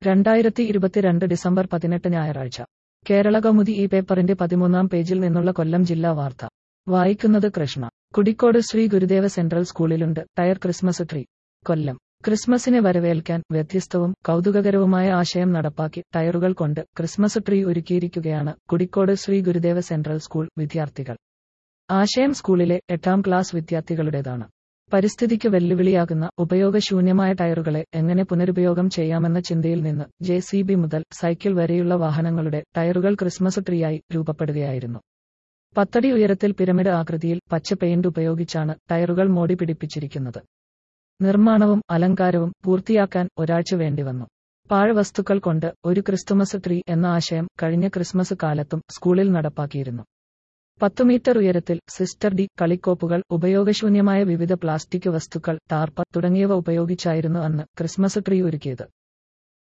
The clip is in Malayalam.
രണ്ടായിരത്തി ഇരുപത്തിരണ്ട് ഡിസംബർ പതിനെട്ട് ഞായറാഴ്ച കേരള കൗമുദി ഈ പേപ്പറിന്റെ പതിമൂന്നാം പേജിൽ നിന്നുള്ള കൊല്ലം ജില്ലാ വാർത്ത വായിക്കുന്നത് കൃഷ്ണ കുടിക്കോട് ശ്രീ ഗുരുദേവ സെൻട്രൽ സ്കൂളിലുണ്ട് ടയർ ക്രിസ്മസ് ട്രീ കൊല്ലം ക്രിസ്മസിനെ വരവേൽക്കാൻ വ്യത്യസ്തവും കൗതുകകരവുമായ ആശയം നടപ്പാക്കി ടയറുകൾ കൊണ്ട് ക്രിസ്മസ് ട്രീ ഒരുക്കിയിരിക്കുകയാണ് കുടിക്കോട് ശ്രീ ഗുരുദേവ സെൻട്രൽ സ്കൂൾ വിദ്യാർത്ഥികൾ ആശയം സ്കൂളിലെ എട്ടാം ക്ലാസ് വിദ്യാർത്ഥികളുടേതാണ് പരിസ്ഥിതിക്ക് വെല്ലുവിളിയാകുന്ന ഉപയോഗശൂന്യമായ ടയറുകളെ എങ്ങനെ പുനരുപയോഗം ചെയ്യാമെന്ന ചിന്തയിൽ നിന്ന് ജെ സി ബി മുതൽ സൈക്കിൾ വരെയുള്ള വാഹനങ്ങളുടെ ടയറുകൾ ക്രിസ്മസ് ട്രീയായി രൂപപ്പെടുകയായിരുന്നു പത്തടി ഉയരത്തിൽ പിരമിഡ് ആകൃതിയിൽ പച്ച പെയിന്റ് ഉപയോഗിച്ചാണ് ടയറുകൾ മോടി പിടിപ്പിച്ചിരിക്കുന്നത് നിർമ്മാണവും അലങ്കാരവും പൂർത്തിയാക്കാൻ ഒരാഴ്ച വേണ്ടിവന്നു പാഴ്വസ്തുക്കൾ കൊണ്ട് ഒരു ക്രിസ്തുമസ് ട്രീ എന്ന ആശയം കഴിഞ്ഞ ക്രിസ്മസ് കാലത്തും സ്കൂളിൽ നടപ്പാക്കിയിരുന്നു പത്തു മീറ്റർ ഉയരത്തിൽ സിസ്റ്റർ ഡി കളിക്കോപ്പുകൾ ഉപയോഗശൂന്യമായ വിവിധ പ്ലാസ്റ്റിക് വസ്തുക്കൾ ടാർപ്പ തുടങ്ങിയവ ഉപയോഗിച്ചായിരുന്നു അന്ന് ക്രിസ്മസ് ട്രീ ഒരുക്കിയത്